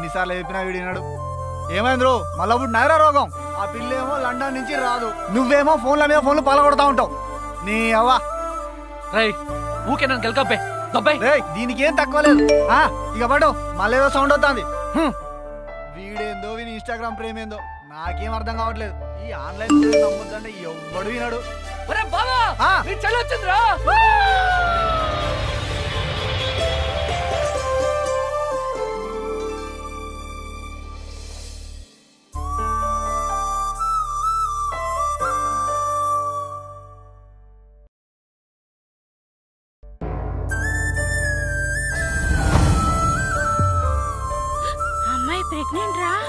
ఎన్నిసార్లు చెప్పినా వీడినాడు ఏమైంది రో మళ్ళీ ఇప్పుడు నైరా రోగం ఆ పిల్లేమో లండన్ నుంచి రాదు నువ్వేమో ఫోన్ల మీద ఫోన్లు పలగొడతా ఉంటావు నీ అవ్వ రై ఊకే నన్ను గెలకబ్బే దబ్బాయి రేయ్ దీనికి ఏం తక్కువ లేదు ఆ, ఇక పడు మళ్ళీ ఏదో సౌండ్ వస్తుంది వీడేందో వీని ఇన్స్టాగ్రామ్ ప్రేమేందో నాకేం అర్థం కావట్లేదు ఈ ఆన్లైన్ నమ్మొద్దంటే ఎవ్వడు వినడు ఒరే బావా ఆ. నీ చెల్లి వచ్చిందిరా అమ్మాయి ప్రెగ్నెంట్ రా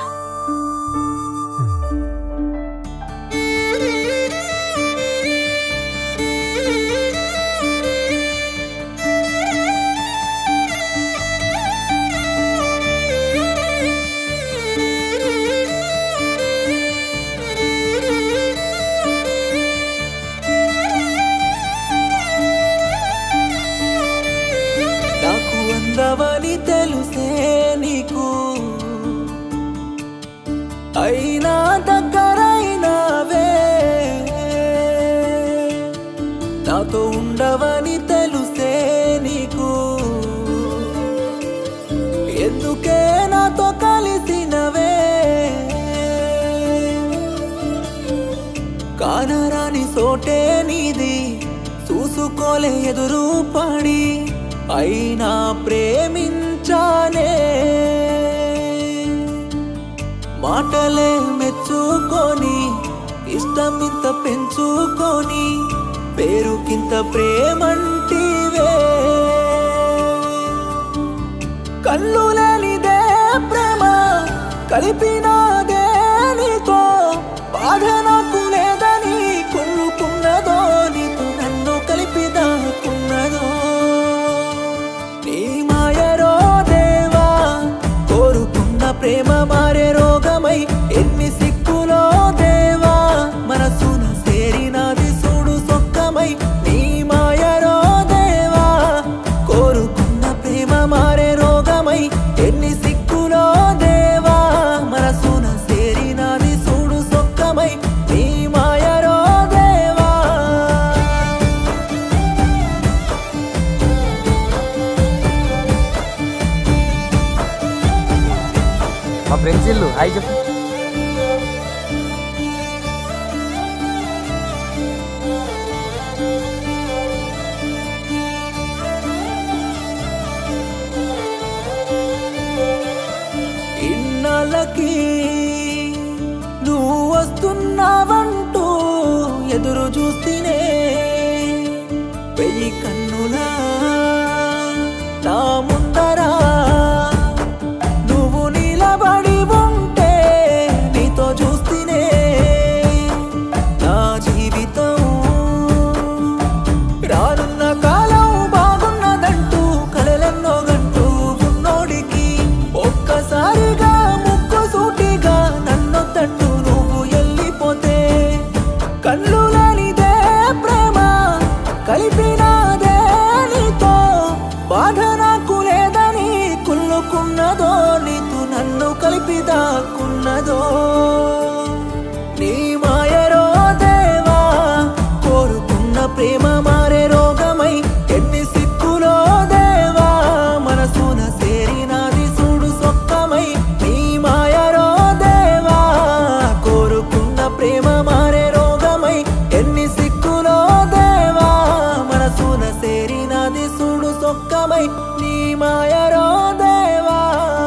నాకు అందవని తెలుసే నీకు అయినా దగ్గరైనవే నాతో ఉండవని తెలుసే నీకు ఎందుకే నాతో కలిసినవే కానరాని సోటే నీది చూసుకోలే ఎదురు పడి అయినా ప్రేమించానే మాటలే మెచ్చుకొని ఇష్టం ఇంత పెంచుకొని పేరుకింత ప్రేమంటివే కళ్ళు లేనిదే ప్రేమ కలిపినాదే నీతో బాధ నాకు లేదని కుళ్ళుకున్నదో నీతో నన్ను కలిపి దాక్కున్నదో నీ మాయరో దేవా కోరుకున్న ప్రేమ మారే రోగమై ఎన్ని సిక్కులో దేవా మనసున సేరినది చూడు సొక్కమై నీ మాయరో దేవా కోరుకున్న ప్రేమ మారే రోగమై ఎన్ని సిక్కులో దేవా మనసున సేరినది చూడు సొక్కమై నీ మాయరో దేవా మా ఫ్రెండ్స్ ఇల్లు హాయ్ చెప్పు ఇన్నాళ్ళకి నువ్వు వస్తున్నావంటూ ఎదురు చూస్తేనే వెయ్యి కన్నులా నా ముందరా నువ్వు నిలబడి ఉంటే నీతో చూస్తేనే నా జీవితం రానున్న కాలం బాగున్నదంటూ కలలెన్నో గంటూ ఉన్నోడికి ఒక్కసారిగా ముక్కు సూటిగా నన్నొద్దంటూ నువ్వు వెళ్ళిపోతే కళ్ళు లేనిదే ప్రేమ కలిపినాదే నీతో బాధ నాకు లేదని కుళ్ళుకున్నదో నీతో నన్ను కలిపి దాక్కున్నదో నీ మాయరో దేవా కోరుకున్న ప్రేమ మారే రోగమై ఎన్ని సిక్కులో దేవా మనసున సేరినది చూడు సొక్కమై నీ మాయరో దేవా కోరుకున్న ప్రేమ మారే రోగమై ఎన్ని సిక్కులో దేవా మనసున సేరినది చూడు సొక్కమై నీ మాయరో దేవా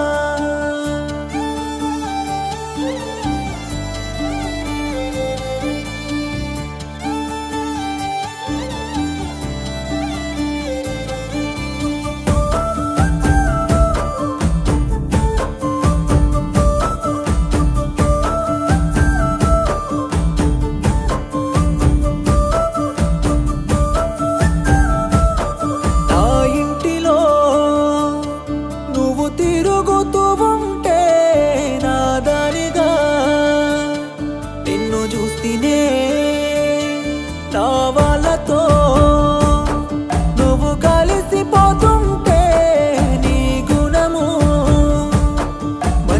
నా ఇంటిలో నువ్వు తిరుగుతూ ఉంటే నా దానిగా నిన్ను చూస్తేనే నా వాళ్ళతో నువ్వు కలిసిపోతుంటే నీ గుణము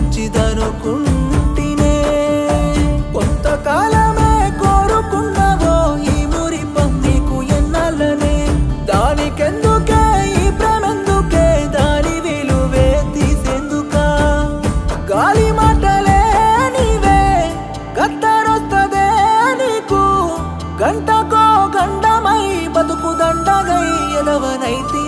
అయితే